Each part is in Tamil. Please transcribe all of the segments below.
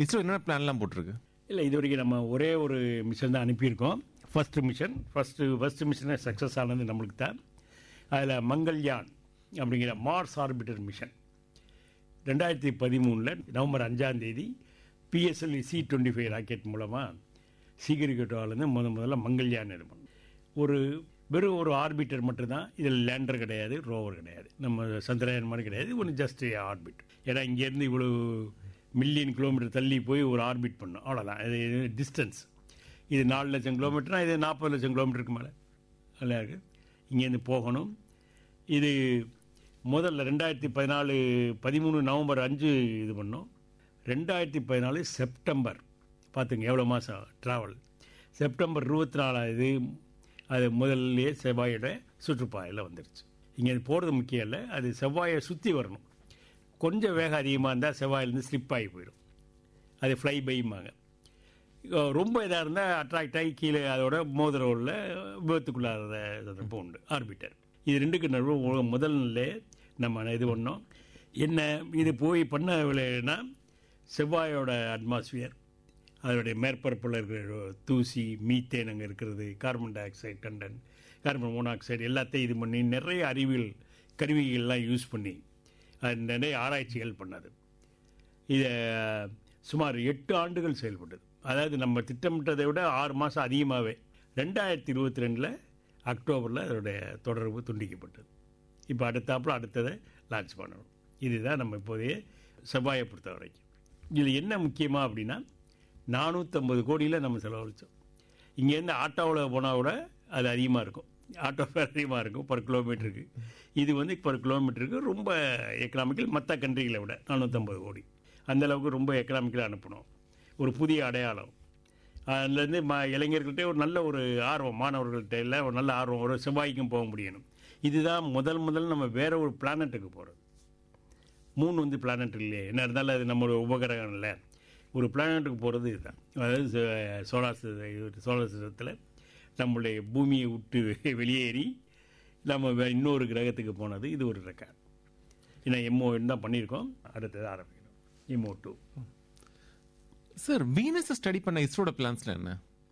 இஸ்ரோ என்ன பிளான்லாம் போட்டிருக்கு இல்லை இது வரைக்கும் நம்ம ஒரே ஒரு மிஷன் தான் அனுப்பியிருக்கோம் ஃபர்ஸ்ட் மிஷன் ஃபர்ஸ்ட் ஃபர்ஸ்ட் மிஷனை சக்ஸஸ் ஆனது நம்மளுக்கு தான் அதில் மங்கள்யான் அப்படிங்கிற மார்ஸ் ஆர்பிட்டர் மிஷன் ரெண்டாயிரத்தி பதிமூணில் நவம்பர் அஞ்சாம் தேதி PSLV C twenty five rocket மூலமாக சீக்கிரிக்கட்டோலேருந்து முத முதல்ல மங்கள்யான் இது பண்ணோம் ஒரு வெறும் ஒரு ஆர்பிட்டர் மட்டும்தான் இதில் லேண்டர் கிடையாது ரோவர் கிடையாது நம்ம சந்திரயான் மாதிரி கிடையாது ஒன்று ஜஸ்ட் ஆர்பிட் ஏன்னா இங்கேருந்து இவ்வளோ மில்லியன் கிலோமீட்டர் தள்ளி போய் ஒரு ஆர்பிட் பண்ணும் அவ்வளோதான் இது டிஸ்டன்ஸ் இது நாலு லட்சம் கிலோமீட்டர்னா இது நாற்பது லட்சம் கிலோமீட்டருக்கு மேலே நல்லா இருக்குது இங்கேருந்து போகணும் இது முதல்ல ரெண்டாயிரத்தி பதினாலு பதிமூணு நவம்பர் அஞ்சு இது பண்ணோம் ரெண்டாயிரத்தி பதினாலு செப்டம்பர் பார்த்துங்க எவ்வளோ மாதம் ட்ராவல் செப்டம்பர் இருபத்தி நாலாவது அது முதல்லையே செவ்வாயோட சுற்றுப்பாதையில் வந்துருச்சு இங்கே போகிறது முக்கியம் இல்லை அது செவ்வாயை சுற்றி வரணும் கொஞ்சம் வேகம் அதிகமாக இருந்தால் செவ்வாயிலேருந்து ஸ்லிப் ஆகி போயிடும் அது ஃப்ளை பைம்பாங்க ரொம்ப இதாக இருந்தால் அட்ராக்ட் ஆகி கீழே அதோட மோதிரோவில் விபத்துக்குள்ளாத சந்தர்ப்பம் உண்டு ஆர்பிட்டர் இது ரெண்டுக்கு நடுவு முதல் நிலை நம்ம இது பண்ணோம் என்ன இது போய் பண்ண விளையாடுனா செவ்வாயோட அட்மாஸ்பியர் அதனுடைய மேற்பரப்பில் இருக்கிற தூசி மீத்தேன் அங்கே இருக்கிறது கார்பன் டை ஆக்சைடு கண்டன் கார்பன் மோனாக்சைடு எல்லாத்தையும் இது பண்ணி நிறைய அறிவியல் கருவிகள்லாம் யூஸ் பண்ணி அது நிறைய ஆராய்ச்சிகள் பண்ணது இதை சுமார் எட்டு ஆண்டுகள் செயல்பட்டது அதாவது நம்ம திட்டமிட்டதை விட ஆறு மாதம் அதிகமாகவே ரெண்டாயிரத்தி இருபத்தி ரெண்டில் அக்டோபரில் அதோடைய தொடர்பு துண்டிக்கப்பட்டது இப்போ அடுத்தாப்புல அடுத்ததை லான்ச் பண்ணணும் இதுதான் நம்ம இப்போதைய செவ்வாயை பொறுத்த வரைக்கும் இதில் என்ன முக்கியமாக அப்படின்னா நானூற்றம்பது கோடியில் நம்ம செலவழித்தோம் இங்கேருந்து ஆட்டோவில் போனால் கூட அது அதிகமாக இருக்கும் ஆட்டோ ஃபேர் அதிகமாக இருக்கும் பர் கிலோமீட்டருக்கு இது வந்து பர் கிலோமீட்டருக்கு ரொம்ப எக்கனாமிக்கல் மற்ற கண்ட்ரிகளை விட நானூற்றம்பது கோடி அந்தளவுக்கு ரொம்ப எக்கனாமிக்கலாக அனுப்பணும் ஒரு புதிய அடையாளம் அதுலேருந்து ம இளைஞர்கள்ட்ட ஒரு நல்ல ஒரு ஆர்வம் மாணவர்கள்ட்ட இல்லை ஒரு நல்ல ஆர்வம் ஒரு செவ்வாய்க்கும் போக முடியணும் இதுதான் முதல் முதல் நம்ம வேற ஒரு பிளானட்டுக்கு போகிறது மூணு வந்து பிளானட் இல்லையே என்ன இருந்தாலும் அது நம்ம ஒரு உபகரகம் இல்லை ஒரு பிளானட்டுக்கு போகிறது இதுதான் அதாவது சோலார் சோலார் சிஸ்டத்தில் நம்மளுடைய பூமியை விட்டு வெளியேறி நம்ம இன்னொரு கிரகத்துக்கு போனது இது ஒரு ரெக்கார்ட் ஏன்னா எம்ஓ தான் பண்ணியிருக்கோம் அடுத்தது ஆரம்பிக்கணும் எம்ஓ டூ சார் வீனஸை ஸ்டடி பண்ண இஸ்ரோட பிளான்ஸ்ல என்ன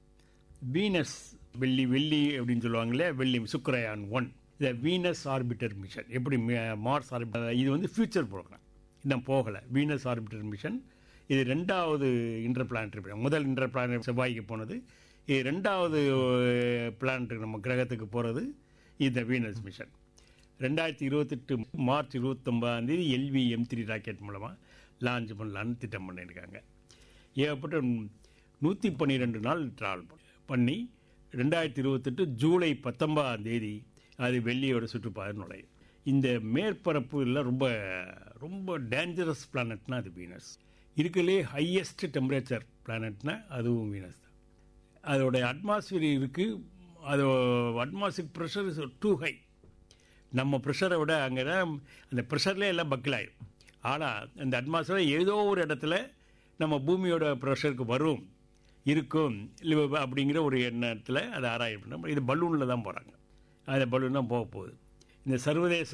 வீனஸ் வெள்ளி வெள்ளி அப்படின்னு சொல்லுவாங்களே வெள்ளி சுக்கரயான் ஒன் இந்த வீனஸ் ஆர்பிட்டர் மிஷன் எப்படி மார்ஸ் ஆர்பிட்டர் இது வந்து ஃபியூச்சர் ப்ரோக்ராம் இன்னும் போகலை வீனஸ் ஆர்பிட்டர் மிஷன் இது ரெண்டாவது இன்டர் பிளானட்ரி முதல் இன்டர் பிளானட் செவ்வாய்க்கு போனது இது ரெண்டாவது பிளானட்டுக்கு நம்ம கிரகத்துக்கு போகிறது இந்த வீனஸ் மிஷன் ரெண்டாயிரத்தி இருபத்தெட்டு மார்ச் இருபத்தொம்பதாம் தேதி எல்வி எம் த்ரீ ராக்கெட் மூலமாக லான்ச் பண்ணலான்னு திட்டம் பண்ணியிருக்காங்க ஏகப்பட்ட நூற்றி பன்னிரெண்டு நாள் ட்ராவல் பண்ணி ரெண்டாயிரத்தி இருபத்தெட்டு ஜூலை பத்தொன்பதாம் தேதி அது வெள்ளியோட சுற்றுப்பாதை நுழையும் இந்த மேற்பரப்புல ரொம்ப ரொம்ப டேஞ்சரஸ் பிளானட்னா அது வீனஸ் இருக்கிறதுலே ஹையஸ்ட் டெம்பரேச்சர் பிளானட்னா அதுவும் வீனஸ் தான் அதோட அட்மாஸ்பியர் இருக்குது அது atmosphere pressure is too high நம்ம ப்ரெஷரை விட அங்கே தான் அந்த ப்ரெஷர்லேயே எல்லாம் பக்கில் ஆயிடும் ஆனால் அந்த அட்மாஸ்பியர் ஏதோ ஒரு இடத்துல நம்ம பூமியோட ப்ரெஷருக்கு வரும் இருக்கும் அப்படிங்கிற ஒரு எண்ணத்தில் அதை ஆராயம் பண்ண இது பலூனில் தான் போகிறாங்க அந்த பலூன் தான் போக போகுது இந்த சர்வதேச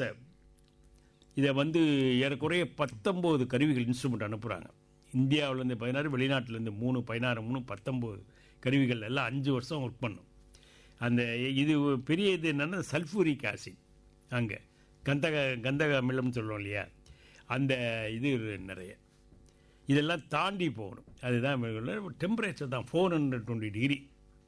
இதை வந்து ஏறக்குறைய பத்தொம்போது கருவிகள் இன்ஸ்ட்ருமெண்ட் அனுப்புகிறாங்க இந்தியாவிலேருந்து பதினாறு வெளிநாட்டிலேருந்து மூணு பதினாறு மூணு பத்தொம்போது கருவிகள் எல்லாம் அஞ்சு வருஷம் ஒர்க் பண்ணும் அந்த இது பெரிய இது என்னென்னா சல்ஃபூரிக் ஆசிட் அங்கே கந்தக கந்தக அமிலம்னு சொல்லுவோம் இல்லையா அந்த இது நிறைய இதெல்லாம் தாண்டி போகணும் அதுதான் டெம்பரேச்சர் தான் four hundred twenty degree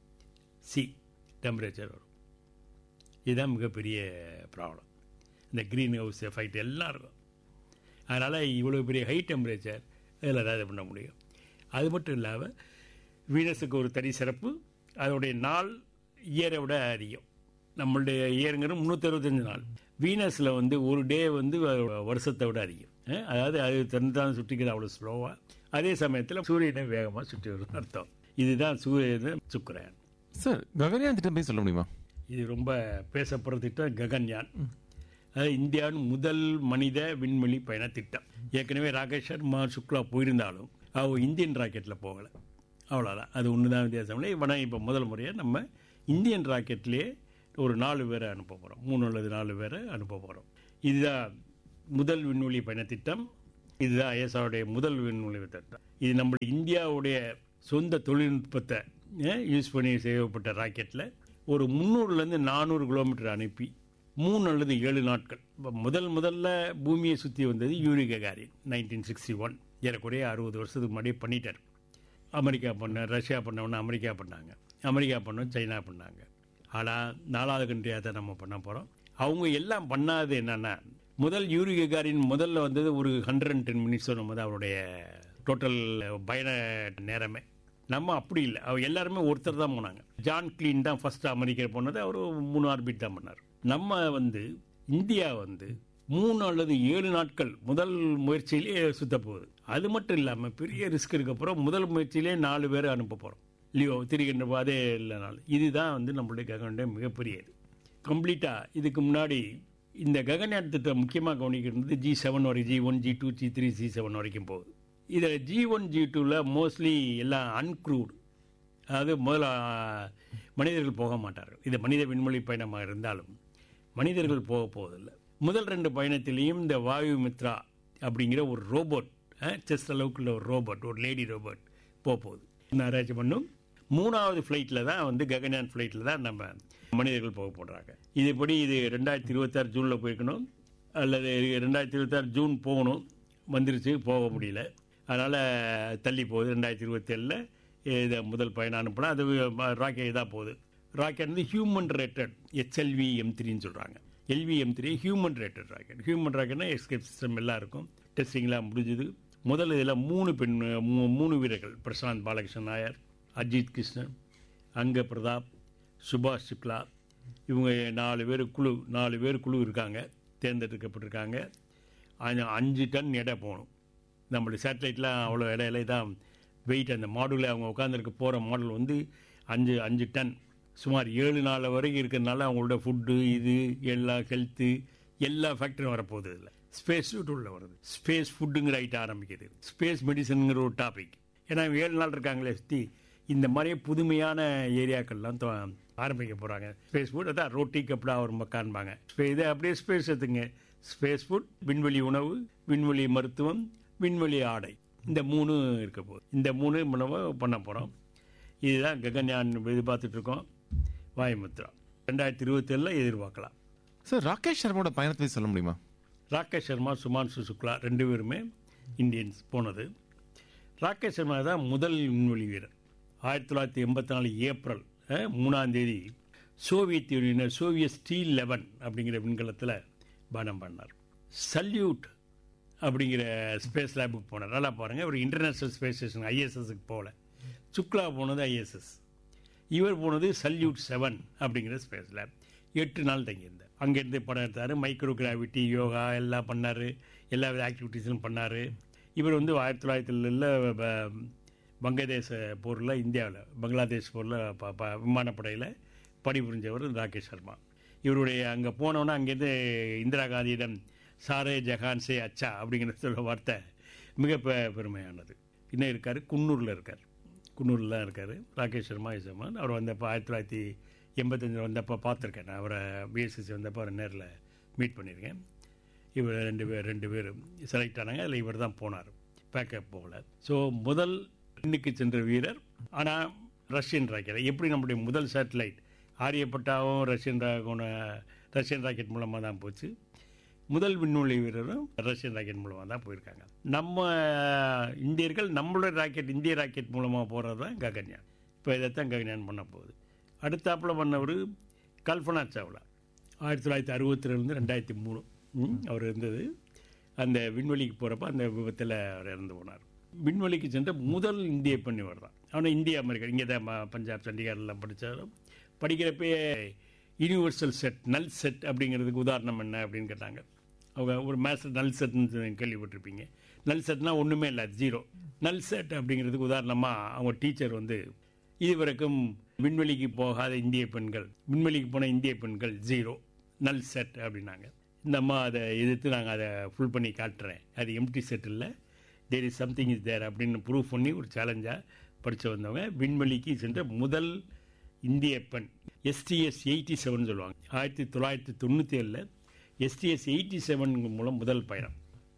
C temperature வரும் இதுதான் மிகப்பெரிய ப்ராப்ளம் இந்த க்ரீன் ஹவுஸ் எஃபெக்ட் எல்லாம் இருக்கும் அதனால் இவ்வளோ பெரிய ஹை டெம்பரேச்சர் இதில் ஏதாவது பண்ண முடியும் அது மட்டும் இல்லாமல் வீனஸுக்கு ஒரு தனி சிறப்பு அதோடைய நாள் இயரை விட அதிகம் நம்மளுடைய இயருங்கிறது முந்நூற்றி அறுபத்தஞ்சு நாள் வீனஸில் வந்து ஒரு டே வந்து வருஷத்தை விட அதிகம் அதாவது அது தன்னிதான் சுற்றிக்கிறது அவ்வளோ ஸ்லோவாக அதே சமயத்தில் சூரியனை வேகமாக சுற்றி வரும் அர்த்தம் இதுதான் சூரியன் சுக்கரன் சார் ககன்யான் திட்டம் போய் சொல்ல முடியுமா இது ரொம்ப பேசப்படுற திட்டம் ககன்யான் அதாவது இந்தியாவின் முதல் மனித விண்வெளி பயண திட்டம் ஏற்கனவே ராகேஷ் சர்மா சுக்லா போயிருந்தாலும் அவங்க இந்தியன் ராக்கெட்டில் போகலை அவ்வளோதான் அது ஒன்று தான் வித்தியாசம் இல்லை இப்போ இப்போ முதல் முறையாக நம்ம இந்தியன் ராக்கெட்லேயே ஒரு நாலு பேரை அனுப்ப போகிறோம் மூணு அல்லது நாலு பேரை அனுப்ப போகிறோம் இதுதான் முதல் விண்வெளி பயண திட்டம் இதுதான் ஐஎஸ்ஆருடைய முதல் விண்வெளி திட்டம் இது நம்ம இந்தியாவுடைய சொந்த தொழில்நுட்பத்தை யூஸ் பண்ணி செய்யப்பட்ட ராக்கெட்டில் ஒரு முந்நூறுலேருந்து நானூறு கிலோமீட்டர் அனுப்பி மூணு அல்லது ஏழு நாட்கள் இப்ப முதல் முதல்ல பூமியை சுற்றி வந்தது Yuri Gagarin nineteen sixty one ஏறக்குறைய அறுபது வருஷத்துக்கு முன்னாடியே பண்ணிட்டார் அமெரிக்கா பண்ண ரஷ்யா பண்ணவொன்னு அமெரிக்கா பண்ணாங்க அமெரிக்கா பண்ணோம் சைனா பண்ணாங்க ஆனால் நாலாவது கண்ட்ரியாக தான் நம்ம பண்ண போகிறோம் அவங்க எல்லாம் பண்ணாதது என்னன்னா முதல் யூரி ககாரின் முதல்ல வந்தது ஒரு ஹண்ட்ரட் அண்ட் டென் மினிட்ஸ் நம்ம தான் அவருடைய டோட்டல் பயண நேரமே நம்ம அப்படி இல்லை அவர் எல்லாருமே ஒருத்தர் தான் போனாங்க ஜான் கிளீன் தான் ஃபர்ஸ்ட் அமெரிக்கர் போனது அவர் மூணு ஆர்பிட் தான் பண்ணார் நம்ம வந்து இந்தியா வந்து மூணு அல்லது ஏழு நாட்கள் முதல் முயற்சியிலே சுத்த போகுது அது மட்டும் இல்லாமல் பெரிய ரிஸ்க் இருக்க அப்புறம் முதல் முயற்சியிலே நாலு பேர் அனுப்ப போகிறோம் லியோ திரிகின்ற அதே இல்லைனால இதுதான் வந்து நம்மளுடைய ககனுடைய மிகப்பெரிய இது கம்ப்ளீட்டாக இதுக்கு முன்னாடி இந்த ககன்யான் திட்டம் முக்கியமாக கவனிக்கிறது ஜி செவன் வரைக்கும் G one G two G three G seven வரைக்கும் போகுது இதில் ஜி ஒன் ஜி டூவில் மோஸ்ட்லி எல்லாம் அன்க்ரூட் அதாவது முதல்ல ஆ, மனிதர்கள் போக மாட்டார்கள் இது மனித விண்வெளி பயணமாக இருந்தாலும் மனிதர்கள் போக போவதில்லை முதல் ரெண்டு பயணத்திலையும் இந்த வாயு மித்ரா அப்படிங்கிற ஒரு ரோபோட் செஸ் அளவுக்குள்ள ஒரு ரோபோட் ஒரு லேடி ரோபோட் போக போகுது இந்த ஆராய்ச்சி பண்ணும் மூணாவது ஃப்ளைட்டில் தான் வந்து ககன்யான் ஃப்ளைட்டில் தான் நம்ம மனிதர்கள் போக போடுறாங்க இதுபடி இது ரெண்டாயிரத்தி இருபத்தாறு ஜூனில் போயிருக்கணும் அல்லது ரெண்டாயிரத்தி இருபத்தாறு ஜூன் போகணும் வந்துருச்சு போக முடியல அதனால் தள்ளி போகுது ரெண்டாயிரத்தி இருபத்தேழில் இதை முதல் பயணம் அனுப்பினா அது ராக்கெட் தான் போகுது ராக்கெட் வந்து ஹியூமன் ரேட்டட் ஹெச்எல்வி எம் த்ரீன்னு சொல்கிறாங்க LV M three human rated rocket human ராக்கெட்னா எஸ்கேப் சிஸ்டம் எல்லாம் இருக்கும் டெஸ்டிங்லாம் முடிஞ்சுது முதல்ல இதில் மூணு பெண் மூ- மூணு வீரர்கள் பிரசாந்த் பாலகிருஷ்ணன் நாயர் அஜித் கிருஷ்ணன் அங்க பிரதாப் சுபாஷ் சுக்லா இவங்க நாலு பேர் குழு நாலு பேர் குழு இருக்காங்க தேர்ந்தெடுக்கப்பட்டிருக்காங்க அஞ்சு- அஞ்சு டன் எடை போகணும் நம்மளுடைய சேட்டலைட்லாம் அவ்வளோ இடையில தான் வெயிட் அந்த மாடுல அவங்க உட்காந்துருக்க போகிற மாடல் வந்து அஞ்சு அஞ்சு டன் சுமார் ஏழு நாள் வரைக்கும் இருக்கிறதுனால அவங்களோட ஃபுட்டு இது எல்லா ஹெல்த்து எல்லா ஃபேக்டரும் வரப்போகுது இதில் ஸ்பேஸ் சூட் உள்ள வருது ஸ்பேஸ் ஃபுட்டுங்கிற ஐட்டம் ஆரம்பிக்குது ஸ்பேஸ் மெடிசனுங்கிற ஒரு டாபிக் ஏன்னா இவங்க ஏழு நாள் இருக்காங்களே சுற்றி இந்த மாதிரியே புதுமையான ஏரியாக்கள்லாம் தொ- ஆரம்பிக்க போகிறாங்க ஸ்பேஸ் ஃபுட் அதான் ரொட்டி கப்டா ஒரு மக்கான்பாங்க ஸ்பே- இதை அப்படியே ஸ்பேஸ் எடுத்துங்க ஸ்பேஸ் ஃபுட் விண்வெளி உணவு விண்வெளி மருத்துவம் விண்வெளி ஆடை இந்த மூணு இருக்க போகுது இந்த மூணு உணவை பண்ண போகிறோம் இதுதான் ககன்யான் எதிர்பார்த்துட்டு இருக்கோம் வாயுமுத்ரா ரெண்டாயிரத்தி இருபத்தேழில் எதிர்பார்க்கலாம் சார் ராகேஷ் சர்மாவோட பயணத்தை பத்தி சொல்ல முடியுமா ராகேஷ் சர்மா சுமான்சு சுக்லா ரெண்டு பேருமே இந்தியன்ஸ் போனது ராகேஷ் சர்மா தான் முதல் விண்வெளி வீரர் ஆயிரத்தி தொள்ளாயிரத்தி எண்பத்தி நாலு ஏப்ரல் அஹ், மூணாம் தேதி சோவியத் யூனியன் சோவியத் ஸ்டீல் லெவன் அப்படிங்கிற விண்கலத்தில் பானம் பண்ணார் சல்யூட் அப்படிங்கிற ஸ்பேஸ் லேபுக்கு போனார் நல்லா பாருங்கள் ஒரு இன்டர்நேஷ்னல் ஸ்பேஸ் ஸ்டேஷன் ஐஎஸ்எஸ்க்கு போகல சுக்லா போனது ஐஎஸ்எஸ் இவர் போனது சல்யூட் செவன் அப்படிங்கிற ஸ்பேஸ் லேப் எட்டு நாள் தங்கியிருந்தார் அங்கேருந்து படம் எடுத்தார் மைக்ரோ கிராவிட்டி யோகா எல்லாம் பண்ணார் எல்லா வித ஆக்டிவிட்டீஸும் பண்ணார் இவர் வந்து ஆயிரத்தி தொள்ளாயிரத்தி வங்கதேச போரில் இந்தியாவில் பங்களாதேஷ் போரில் ப ப விமானப்படையில் பணிபுரிஞ்சவர் ராகேஷ் சர்மா இவருடைய அங்கே போனோன்னா அங்கேருந்து இந்திரா காந்தியிடம் சாரே ஜஹான் சே அச்சா அப்படிங்கிற சொல்ல வார்த்தை மிக பெ- பெருமையானது இன்னும் இருக்கார் குன்னூரில் இருக்கார் குன்னூரில் தான் இருக்கார் ராகேஷ் சர்மா இசமான் அவர் வந்தப்போ ஆயிரத்தி தொள்ளாயிரத்தி எண்பத்தஞ்சு வந்தப்போ பார்த்துருக்கேன் நான் அவரை பிஎஸ்சிசி வந்தப்போ அவரை நேரில் மீட் பண்ணியிருக்கேன் இவர் ரெண்டு பேர் ரெண்டு பேர் செலக்ட் ஆனாங்க அதில் இவர் தான் போனார் பேக்கப் போகல ஸோ முதல் விண்ணுக்கு சென்ற வீரர் ஆனால் ரஷ்யன் ராக்கெட் எப்படி நம்முடைய முதல் சேட்டலைட் ஆரியப்பட்டாவும் ரஷ்யன் ரா- ரஷ்யன் ராக்கெட் மூலமாக தான் போச்சு முதல் விண்வெளி வீரரும் ரஷ்யன் ராக்கெட் மூலமாக தான் போயிருக்காங்க நம்ம இந்தியர்கள் நம்மளோட ராக்கெட் இந்திய ராக்கெட் மூலமாக போகிறது தான் ககன்யான் இப்போ இதைத்தான் ககன்யான் பண்ண போகுது அடுத்தாப்புல பண்ணவர் கல்பனா சாவ்லா ஆயிரத்தி தொள்ளாயிரத்தி அறுபத்தி ரெண்டு ரெண்டாயிரத்தி மூணு ம், அவர் இருந்தது அந்த விண்வெளிக்கு போகிறப்ப அந்த விபத்தில் அவர் இறந்து போனார் விண்வெளிக்கு சென்ற முதல் இந்திய பெண் இவர் தான் ஆனால் இந்திய அமெரிக்கா இங்கே தான் ம- பஞ்சாப் சண்டிகார்லாம் படித்தாலும் படிக்கிறப்பே யூனிவர்சல் செட் நல் செட் அப்படிங்கிறதுக்கு உதாரணம் என்ன அப்படின்னு கேட்டாங்க அவங்க ஒரு மேஸ்டர் நல் செட்னு கேள்விப்பட்டிருப்பீங்க நல் செட்னா ஒன்றுமே இல்லை ஜீரோ நல் செட் அப்படிங்கிறதுக்கு உதாரணமாக அவங்க டீச்சர் வந்து இதுவரைக்கும் விண்வெளிக்கு போகாத இந்திய பெண்கள் விண்வெளிக்கு போன இந்திய பெண்கள் ஜீரோ நல் செட் அப்படின்னாங்க இந்த அம்மா அதை எதிர்த்து நாங்கள் அதை ஃபுல் பண்ணி காட்டுறேன் அது எம்டி செட் இல்லை there is something is there அப்படின்னு ப்ரூவ் பண்ணி ஒரு சேலஞ்சாக படித்து வந்தவங்க விண்வெளிக்கு சென்ற முதல் இந்திய பெண் எஸ்டிஎஸ் எயிட்டி செவன் சொல்லுவாங்க ஆயிரத்தி தொள்ளாயிரத்தி தொண்ணூற்றி ஏழில் எஸ்டிஎஸ் எயிட்டி செவன் மூலம் முதல் பயணம்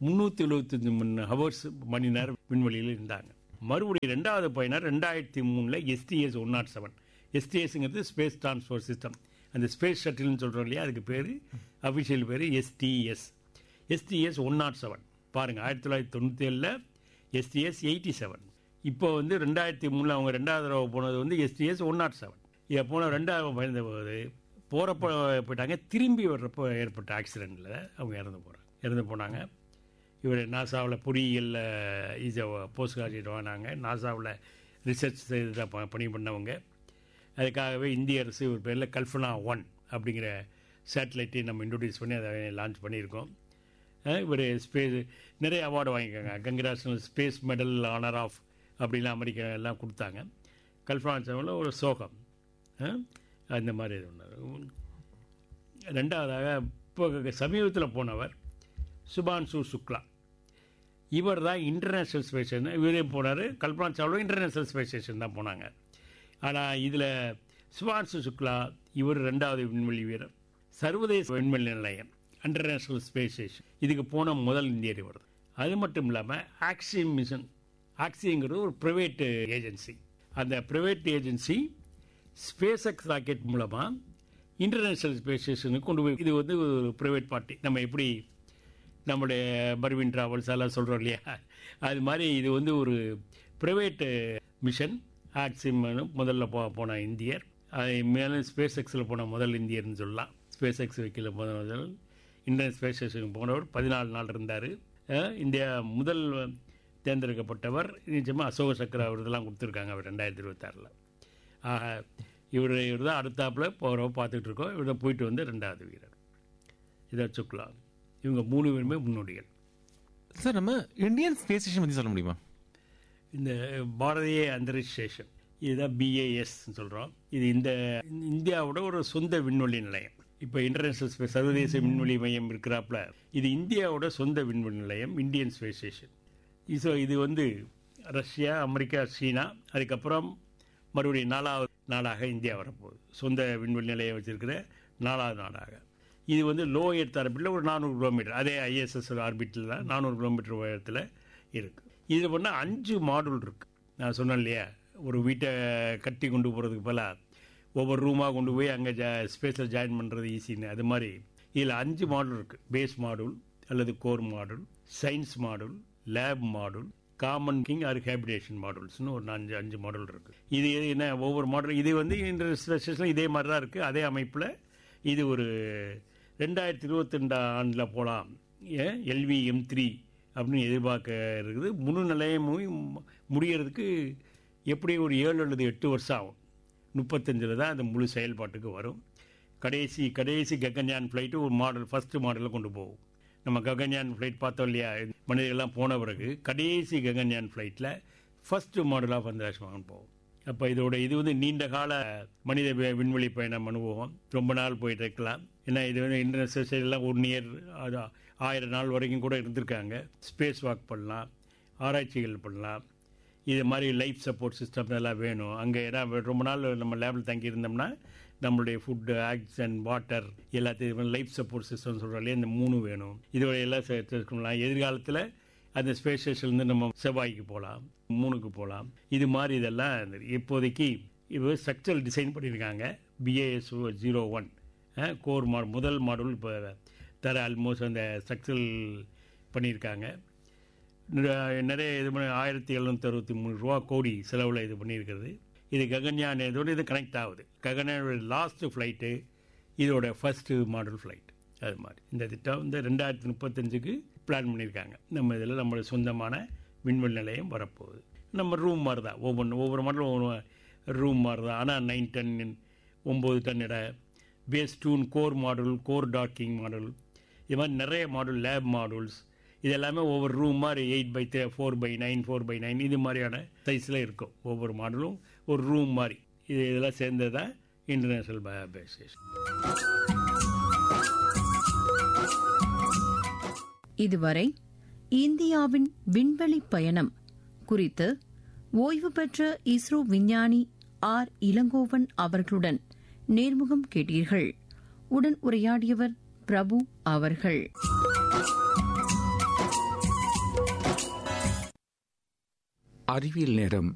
முந்நூற்றி எழுபத்தஞ்சு மணி ஹவர்ஸ் மணி நேரம் விண்வெளியில் இருந்தாங்க மறுபடியும் ரெண்டாவது பயனர் ரெண்டாயிரத்தி மூணில் எஸ்டிஎஸ் ஒன் நாட் செவன் எஸ்டிஎஸ்ங்கிறது ஸ்பேஸ் டிரான்ஸ்போர்ட் சிஸ்டம் அந்த ஸ்பேஸ் ஷட்டில்னு சொல்கிறோம் இல்லையா அதுக்கு பேர் அஃபிஷியல் பேர் STS STS one naught seven பாருங்கள் ஆயிரத்தி தொள்ளாயிரத்தி தொண்ணூற்றி ஏழில் எஸ்டிஎஸ் எயிட்டி செவன் இப்போ வந்து ரெண்டாயிரத்தி மூணில் அவங்க ரெண்டாவது தடவை போனது வந்து எஸ்டிஎஸ் ஒன் நாட் செவன் இதை போன ரெண்டாவது பயந்த போது போகிறப்போ போயிட்டாங்க திரும்பி வர்றப்போ ஏற்பட்ட ஆக்சிடெண்ட்டில் அவங்க இறந்து போகிறாங்க இறந்து போனாங்க இவர் நாசாவில் பொறியியலில் ஈஸ போஸ்ட் கிராஜுவேட் வாங்கினாங்க நாசாவில் ரிசர்ச் செய்து தான் ப- பணி பண்ணவங்க அதுக்காகவே இந்திய அரசு ஒரு பேரில் கல்பனா ஒன் அப்படிங்கிற சேட்டலைட்டையும் நம்ம இன்ட்ரடியூஸ் பண்ணி அதை லான்ச் பண்ணியிருக்கோம் இவர் ஸ்பேஸ் நிறைய அவார்டு வாங்கியிருக்காங்க congressional space medal honour of அப்படிலாம் அமெரிக்கா எல்லாம் கொடுத்தாங்க கல்பனா செவனில் ஒரு சோகம் அஹ், அந்த மாதிரி இது ஒன்று ரெண்டாவதாக இப்போ சமீபத்தில் போனவர் சுபான்சு சுக்லா இவர் தான் இன்டர்நேஷ்னல் ஸ்பேஸ் ஸ்டேஷன் இவரே போனார் Kalpana Chawla international space station தான் போனாங்க ஆனால் இதில் சுபான்சு சுக்லா இவர் ரெண்டாவது விண்வெளி வீரர் சர்வதேச விண்வெளி நிலையம் இன்டர்நேஷ்னல் ஸ்பேஸ் ஸ்டேஷன் இதுக்கு போன முதல் இந்தியர் இவர் அது மட்டும் இல்லாமல் ஆக்சி மிஷன் ஆக்சிங்கிறது ஒரு ப்ரைவேட் ஏஜென்சி அந்த private agency SpaceX rocket மூலமாக இன்டர்நேஷ்னல் ஸ்பேஸ் ஸ்டேஷனுக்கு கொண்டு போய் இது வந்து ஒரு ப்ரைவேட் பார்ட்டி நம்ம எப்படி நம்முடைய பர்வின் டிராவல்ஸ் எல்லாம் சொல்கிறோம் இல்லையா அது மாதிரி இது வந்து ஒரு ப்ரைவேட் மிஷன் ஆக்சிமனு முதல்ல போ போன இந்தியர் அது மேலே ஸ்பேஸ் எக்ஸில் போன முதல் இந்தியர்னு சொல்லலாம் ஸ்பேஸ் எக்ஸ் வைக்கல முதல் முதல் இந்தியன் ஸ்பேஸ் ஸ்டேஷனுக்கு போனவர் பதினாலு நாள் இருந்தார் இந்தியா முதல் தேர்ந்தெடுக்கப்பட்டவர் நிச்சயமாக அசோக சக்கர விருதெல்லாம் கொடுத்துருக்காங்க அவர் ரெண்டாயிரத்தி இருபத்தாறில் ஆக இவர் இவர் தான் அடுத்தாப்பில் போகிறவ பார்த்துட்டு இருக்கோம் இவர் தான் போயிட்டு வந்து ரெண்டாவது வீரர் இதை சுக்லா இவங்க மூணு பேருமே முன்னோடிகள் சார் நம்ம இந்தியன் ஸ்பேஸ் ஸ்டேஷன் பத்தி சொல்ல முடியுமா இந்த பாரதிய அந்தரிக்ஷ ஸ்டேஷன் இதுதான் பிஏஎஸ் சொல்கிறோம் இது இந்த இந்தியாவோட ஒரு சொந்த விண்வெளி நிலையம் இப்போ இன்டர்நேஷனல் ஸ்பேஸ் சர்வதேச விண்வெளி மையம் இருக்கிறாப்புல இது இந்தியாவோட சொந்த விண்வெளி நிலையம் இந்தியன் ஸ்பேஸ் ஸ்டேஷன் ஸோ இது வந்து ரஷ்யா அமெரிக்கா சீனா அதுக்கப்புறம் மறுபடியும் நாலாவது நாடாக இந்தியா வரப்போகுது சொந்த விண்வெளி நிலையம் வச்சிருக்கிற நாலாவது நாடாக இது வந்து லோ எர்த் ஆர்பிட்டில் ஒரு நானூறு கிலோமீட்டர் அதே ஐஎஸ்எஸ் ஆர்பிட்டில் தான் நானூறு கிலோமீட்டர் உயரத்தில் இருக்குது இது பண்ண அஞ்சு மாடுல் இருக்கு நான் சொன்னேன் இல்லையா ஒரு வீட்டை கட்டி கொண்டு போகிறதுக்கு பதிலாக ஒவ்வொரு ரூமாக கொண்டு போய் அங்கே ஜா ஸ்பேஸில் ஜாயின் பண்ணுறது ஈஸின்னு அது மாதிரி இதில் அஞ்சு மாடல் இருக்குது பேஸ் மாடுல் அல்லது core module science module lab module common king or habitation மாடல்ஸ்னு ஒரு அஞ்சு அஞ்சு மாடல் இருக்குது இது என்ன ஒவ்வொரு மாடல் இது வந்து இந்த ஸ்பெஷல் இதே மாதிரி தான் இருக்குது அதே அமைப்பில் இது ஒரு ரெண்டாயிரத்தி இருபத்தி ரெண்டாம் ஆண்டில் போகலாம் எல்வி எம் த்ரீ அப்படின்னு எதிர்பார்க்க இருக்குது முழு நிலையமும் முடியறதுக்கு எப்படி ஒரு ஏழு அல்லது எட்டு வருஷம் ஆகும் முப்பத்தஞ்சில் தான் அந்த முழு செயல்பாட்டுக்கு வரும் கடைசி கடைசி ககன்யான் ஃப்ளைட்டு ஒரு மாடல் ஃபஸ்ட்டு மாடலில் கொண்டு போகும் நம்ம ககன்யான் ஃப்ளைட் பார்த்தோம் இல்லையா மனிதர்கள்லாம் போன பிறகு கடைசி ககன்யான் ஃப்ளைட்டில் ஃபஸ்ட்டு மாடல் ஆஃப் அந்த போகும் அப்போ இதோட இது வந்து நீண்ட கால மனித வி- விண்வெளி பயணம் அனுபவம் ரொம்ப நாள் போயிட்டு இருக்கலாம் ஏன்னா இது வந்து இன்டர்நேஷனல் எல்லாம் ஒன் இயர் அது ஆயிரம் நாள் வரைக்கும் கூட இருந்திருக்காங்க ஸ்பேஸ் வாக் பண்ணலாம் ஆராய்ச்சிகள் பண்ணலாம் இது மாதிரி லைஃப் சப்போர்ட் சிஸ்டம் எல்லாம் வேணும் அங்கே ஏன்னா ரொம்ப நாள் நம்ம லேபில் தங்கி இருந்தோம்னா நம்மளுடைய ஃபுட்டு ஆக்சிஜன் வாட்டர் எல்லாத்தையும் லைஃப் சப்போர்ட் சிஸ்டம் சொல்கிறோம் இல்லையா இந்த மூணு வேணும் இதோட எல்லாம் சேர்த்துக்கலாம் எதிர்காலத்தில் அந்த ஸ்பேஸ் ஸ்டேஷன்லேருந்து நம்ம செவ்வாய்க்கு போகலாம் மூணுக்கு போகலாம் இது மாதிரி இதெல்லாம் இந்த இப்போதைக்கு இது ஸ்ட்ரக்சரல் டிசைன் பண்ணியிருக்காங்க பிஏஎஸ் ஜீரோ ஒன் கோர் மா முதல் மாடல் இப்போ தர ஆல்மோஸ்ட் அந்த ஸ்ட்ரக்சரல் பண்ணியிருக்காங்க நிற- நிறைய இது பண்ணி ஆயிரத்தி எழுநூற்றி அறுபத்தி மூணு ரூபா கோடி செலவில் இது பண்ணியிருக்கிறது இது ககன்யான் இதோட இது கனெக்ட் ஆகுது ககன்யானோட லாஸ்ட் ஃப்ளைட்டு இதோட ஃபஸ்ட்டு மாடல் ஃப்ளைட் அது மாதிரி இந்த திட்டம் இந்த ரெண்டாயிரத்தி முப்பத்தஞ்சுக்கு பிளான் பண்ணியிருக்காங்க நம்ம இதில் நம்மளோட சொந்தமான விண்வெளி நிலையம் வரப்போகுது நம்ம ரூம் மாதிரி தான் ஒவ்வொன்று ஒவ்வொரு மாடலும் ஒவ்வொரு ரூம் மாதிரி தான் ஆனால் நைன் டன் ஒம்பது டன் இட பேஸ் டூன் core model core docking model இது மாதிரி நிறைய மாடல் லேப் மாடல்ஸ் இது எல்லாமே ஒவ்வொரு ரூம் மாதிரி eight by three four by nine four by nine இது மாதிரியான சைஸில் இருக்கும் ஒவ்வொரு மாடலும் ஒரு ரூம் மாதிரி இது இதெல்லாம் சேர்ந்தது தான் இன்டர்நேஷ்னல் பேஸ் ஸ்டேஷன் இதுவரை இந்தியாவின் விண்வெளி பயணம் குறித்து ஓய்வு பெற்ற இஸ்ரோ விஞ்ஞானி ஆர் இளங்கோவன் அவர்களுடன் நேர்முகம் கேட்டீர்கள் உடன் உரையாடியவர் பிரபு அவர்கள் அறிவியல் நேரம்